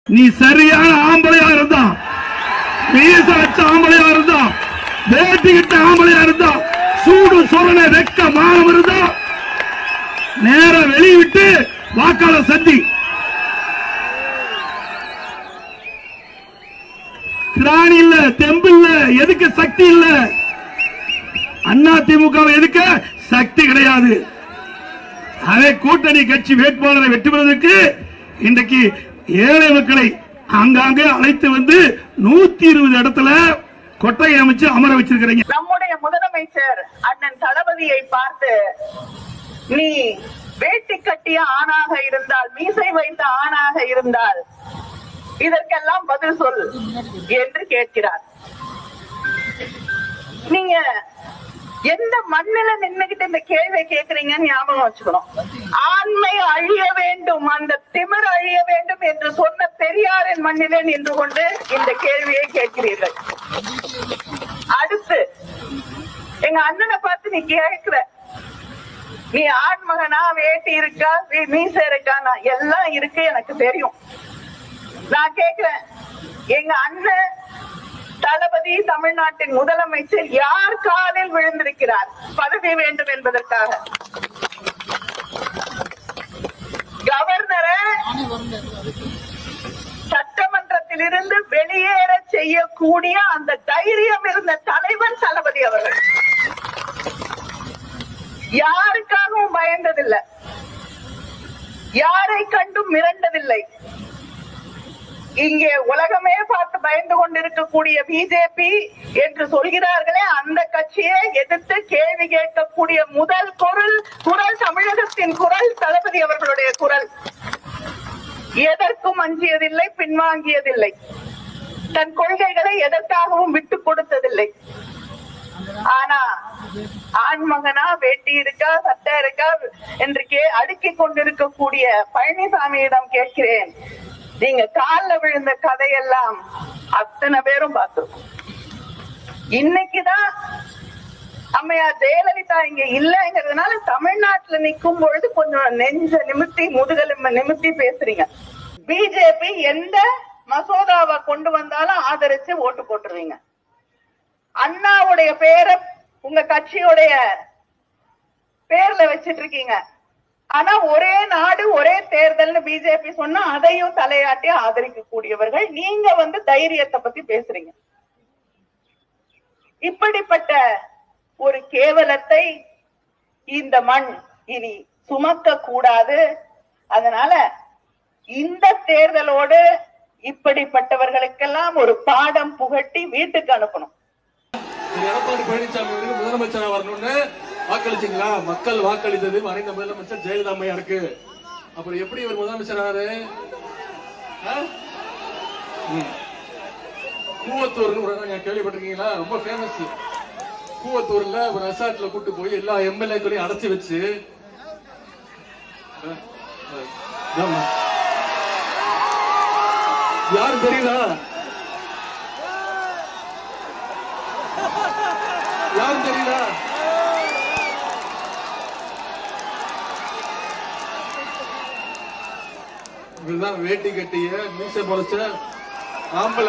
நீ சரியான ஆம்பளையா இருந்தா மீச வச்ச ஆம்பளையா இருந்தா வேட்டிக்கிட்ட ஆம்பளையா இருந்தா சூடு சொரண வெக்க மானம் இருந்தா நேர வெளிவிட்டு வாக்காளர் சந்தி திராணி இல்ல தெம்பு இல்ல எதுக்கு சக்தி இல்ல அண்ணா திமுக எதுக்க சக்தி கிடையாது அதே கூட்டணி கட்சி வேட்பாளரை வெற்றி பெறுவதற்கு இன்றைக்கு ஏழை மக்களை ஆங்காங்கே அழைத்து வந்து நூத்தி இருபது இடத்துல கொட்டகை அமைச்சு அமர வச்சிருக்கிறீங்க நம்முடைய முதலமைச்சர் அண்ணன் தளபதியை பார்த்து நீ வேட்டி கட்டிய ஆணாக இருந்தால் மீசை வைத்த ஆணாக இருந்தால் இதற்கெல்லாம் பதில் சொல் என்று கேட்கிறார் நீங்க எந்த மண்ணில நின்னுகிட்டு இந்த கேள்வியை கேக்குறீங்கன்னு ஞாபகம் வச்சுக்கணும் ஆண்மை அழிய வேண்டும் அந்த திமிர் அழிய வேண்டும் என்று சொன்ன பெரியாரின் மண்ணிலே நின்று கொண்டு இந்த கேள்வியை கேட்கிறீர்கள் அடுத்து எங்க அண்ணனை பார்த்து நீ கேக்குற நீ ஆண் மகனா வேட்டி இருக்கா வீ- மீசை இருக்கானா எல்லாம் இருக்கு எனக்கு தெரியும் நான் கேக்குறேன் எங்க அண்ணன் தளபதி தமிழ்நாட்டின் முதலமைச்சர் யார் காலில் விழுந்திருக்கிறார் பதவி வேண்டும் என்பதற்காக கவர்னரை சட்டமன்றத்திலிருந்து வெளியேற செய்யக்கூடிய அந்த தைரியம் இருந்த தலைவன் தளபதி அவர்கள் யாருக்காகவும் பயந்ததில்லை யாரை கண்டும் மிரண்டதில்லை இங்கே உலகமே பார்த்து பயந்து கொண்டிருக்கக்கூடிய பிஜேபி என்று சொல்கிறார்களே அந்த கட்சியை எதிர்த்து கேள்வி கேட்கக்கூடிய முதல் குரல் குரல் தமிழகத்தின் குரல் தளபதி அவர்களுடைய குரல் எதற்கும் அஞ்சியதில்லை பின்வாங்கியதில்லை தன் கொள்கைகளை எதற்காகவும் விட்டு கொடுத்ததில்லை ஆனா ஆண்மகனா வேட்டி இருக்கா சட்டை இருக்கா என்று கே அடுக்கிக் கொண்டிருக்கக்கூடிய பழனிசாமியிடம் கேட்கிறேன் நீங்க கால்ல விழுந்த கதையெல்லாம் அத்தனை பேரும் பார்த்திருக்கோம் இன்னைக்குதான் அம்மையார் ஜெயலலிதா இங்க இல்லைங்கிறதுனால தமிழ்நாட்டுல நிக்கும் பொழுது கொஞ்சம் நெஞ்ச நிமித்தி முதுகெலும்ப நிமித்தி பேசுறீங்க பிஜேபி எந்த மசோதாவை கொண்டு வந்தாலும் ஆதரிச்சு ஓட்டு போட்டுருவீங்க அண்ணாவுடைய பேரை உங்க கட்சியுடைய பேர்ல வச்சிட்டு இருக்கீங்க ஆனா ஒரே நாடு ஒரே தேர்தல்னு பிஜேபி சொன்னா அதையும் தலையாட்டி ஆதரிக்க கூடியவர்கள் நீங்க வந்து தைரியத்தை பத்தி பேசுறீங்க இப்படிப்பட்ட ஒரு கேவலத்தை இந்த மண் இனி சுமக்க கூடாது அதனால இந்த தேர்தலோடு இப்படிப்பட்டவர்களுக்கெல்லாம் ஒரு பாடம் புகட்டி வீட்டுக்கு அனுப்பணும் திரு எடப்பாடி பழனிசாமி அவர்கள் முதலமைச்சரா வரணும்னு வாக்களிச்சீங்களா மக்கள் வாக்களித்தது மறைந்த முதலமைச்சர் ஜெயலலிதா அம்மையாருக்கு அப்புறம் எப்படி இவர் முதலமைச்சராரு கூவத்தூர்னு ஒரு இடம் நீங்க கேள்விப்பட்டிருக்கீங்களா ரொம்ப ஃபேமஸ் கூவத்தூர்ல ஒரு ரெசார்ட்ல கூட்டு போய் எல்லா எம்எல்ஏக்களையும் அடைச்சு வச்சு அஹ், அஹ், ஆமா. யாரும் தெரியுதா யாரும் தெரியுதா இதுதான் வேட்டி கட்டிய மீசை பொழைச்ச ஆம்பளை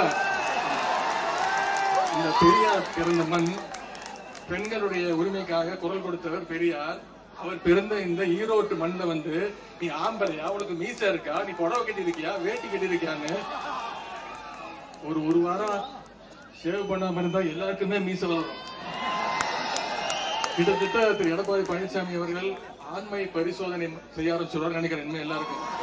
இந்த பெரியார் பிறந்த மண் பெண்களுடைய உரிமைக்காக குரல் கொடுத்தவர் பெரியார் அவர் பிறந்த இந்த ஈரோட்டு மண்ணில வந்து நீ ஆம்பளையா உனக்கு மீசை இருக்கா நீ புடவை கட்டி இருக்கியா வேட்டி கட்டி இருக்கியான்னு ஒரு ஒரு வாரம் சேவ் பண்ணாம இருந்தா எல்லாருக்குமே மீசை வரும் கிட்டத்தட்ட திரு எடப்பாடி பழனிசாமி அவர்கள் ஆண்மை பரிசோதனை செய்ய ஆரம்பிச்சுடுவார் நினைக்கிறேன் இனிமே எல்லாருக்கும்